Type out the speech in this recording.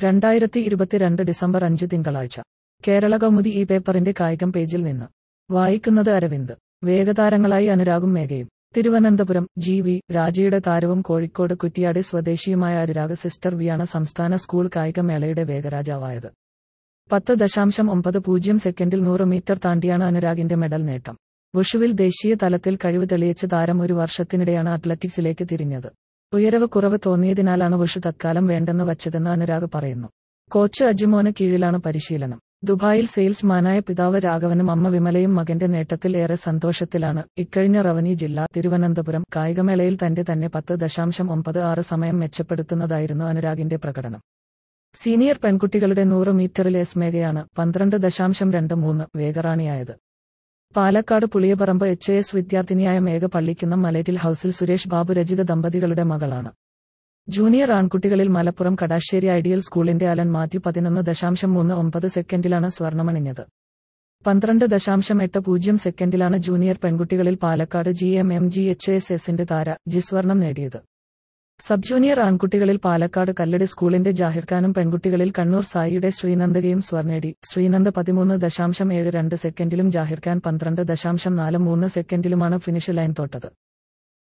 രണ്ടായിരത്തി ഇരുപത്തിരണ്ട് ഡിസംബർ അഞ്ച് തിങ്കളാഴ്ച കേരള കൗമുദി ഈ പേപ്പറിന്റെ കായികം പേജിൽ നിന്ന് വായിക്കുന്നത് അരവിന്ദ് വേഗതാരങ്ങളായി അനുരാഗും മേഘയും തിരുവനന്തപുരം ജി വി രാജയുടെ താരവും കോഴിക്കോട് കുറ്റിയാടി സ്വദേശിയുമായ അനുരാഗ് സിസ്റ്റർ വിയാണ് സംസ്ഥാന സ്കൂൾ കായികമേളയുടെ വേഗരാജാവായത് പത്ത് ദശാംശം ഒമ്പത് പൂജ്യം സെക്കൻഡിൽ നൂറ് മീറ്റർ താണ്ടിയാണ് അനുരാഗിന്റെ മെഡൽ നേട്ടം വുഷുവിൽ ദേശീയ തലത്തിൽ കഴിവ് തെളിയിച്ച താരം ഒരു വർഷത്തിനിടെയാണ് അത്ലറ്റിക്സിലേക്ക് തിരിഞ്ഞത് ഉയരവ് കുറവ് തോന്നിയതിനാലാണ് വുഷു തത്കാലം വേണ്ടെന്ന് വച്ചതെന്ന് അനുരാഗ് പറയുന്നു കോച്ച് അജിമോന് കീഴിലാണ് പരിശീലനം ദുബായിൽ സെയിൽസ്മാനായ പിതാവ് രാഘവനും അമ്മ വിമലയും മകന്റെ നേട്ടത്തിൽ ഏറെ സന്തോഷത്തിലാണ് ഇക്കഴിഞ്ഞ റവന്യൂ ജില്ല തിരുവനന്തപുരം കായികമേളയിൽ തന്റെ തന്നെ പത്ത് ദശാംശം ഒമ്പത് ആറ് സമയം മെച്ചപ്പെടുത്തുന്നതായിരുന്നു അനുരാഗിന്റെ പ്രകടനം സീനിയർ പെൺകുട്ടികളുടെ നൂറ് മീറ്ററിൽ എസ്മേഗയാണ് പന്ത്രണ്ട് ദശാംശം രണ്ട് മൂന്ന് വേഗറാണിയായത് പാലക്കാട് പുളിയപറമ്പ് എച്ച് എസ് വിദ്യാർത്ഥിനിയായ മേഘ പള്ളിക്കുന്ന മലേറ്റിൽ ഹൌസിൽ സുരേഷ് ബാബു രചിത ദമ്പതികളുടെ മകളാണ് ജൂനിയർ ആൺകുട്ടികളിൽ മലപ്പുറം കടാശ്ശേരി ഐഡിയൽ സ്കൂളിന്റെ അലൻ മാത്യു പതിനൊന്ന് ദശാംശം മൂന്ന് ഒമ്പത് സെക്കൻഡിലാണ് സ്വർണമണിഞ്ഞത് പന്ത്രണ്ട് ദശാംശം എട്ട് പൂജ്യം സെക്കൻഡിലാണ് ജൂനിയർ പെൺകുട്ടികളിൽ Palakkad G M M G H S എസിന്റെ താര ജിസ്വർണം നേടിയത് സബ് ജൂനിയർ ആൺകുട്ടികളിൽ പാലക്കാട് കല്ലടി സ്കൂളിന്റെ ജാഹിർഖാനും പെൺകുട്ടികളിൽ കണ്ണൂർ സായിയുടെ ശ്രീനന്ദകയും സ്വർണേടി ശ്രീനന്ദ പതിമൂന്ന് ദശാംശം ഏഴ് രണ്ട് സെക്കൻഡിലും ജാഹിർഖാൻ പന്ത്രണ്ട് ദശാംശം നാല് മൂന്ന് സെക്കൻഡിലുമാണ് ഫിനിഷ് ലൈൻ തൊട്ടത്